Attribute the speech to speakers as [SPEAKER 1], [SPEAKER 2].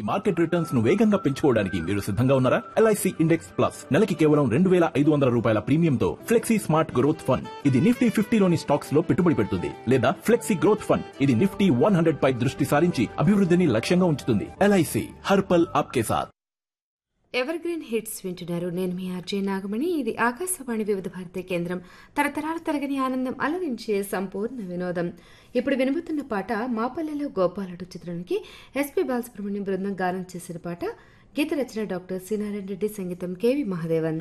[SPEAKER 1] market returns ను వేగంగా పెంచుకోవడానికి మీరు సిద్ధంగా ఉన్నారా ఎల్ఐసి ఇండెక్స్ ప్లస్ నెలకి కేవలం రెండు వేల ఐదు వందల రూపాయల ప్రీమియంతో ఫ్లెక్సీ స్మార్ట్ గ్రోత్ ఫండ్ ఇది నిఫ్టీ ఫిఫ్టీలోని స్టాక్స్ లో పెట్టుబడి పెడుతుంది లేదా ఫ్లెక్సీ గ్రోత్ ఫండ్ ఇది నిఫ్టీ వన్ హండ్రెడ్ పై దృష్టి సారించి అభివృద్ధిని లక్ష్యంగా ఉంచుతుంది ఎల్ఐసి హర్పల్ ఆప్కే సాత్
[SPEAKER 2] ఎవర్ గ్రీన్ హిట్స్ వింటున్నారు నేను మీ ఆర్జే నాగమణి ఇది ఆకాశవాణి వివిధ భారతి కేంద్రం తరతరాల తరగని ఆనందం అలరించే సంపూర్ణ వినోదం ఇప్పుడు వినబోతున్న పాట మాపల్లెలో గోపాలుడు చిత్రానికి ఎస్పి బాలసుబ్రహ్మణ్యం బృందం గానం చేసిన పాట గీత రచన డాక్టర్ సి నారాయణ రెడ్డి సంగీతం కెవి మహాదేవన్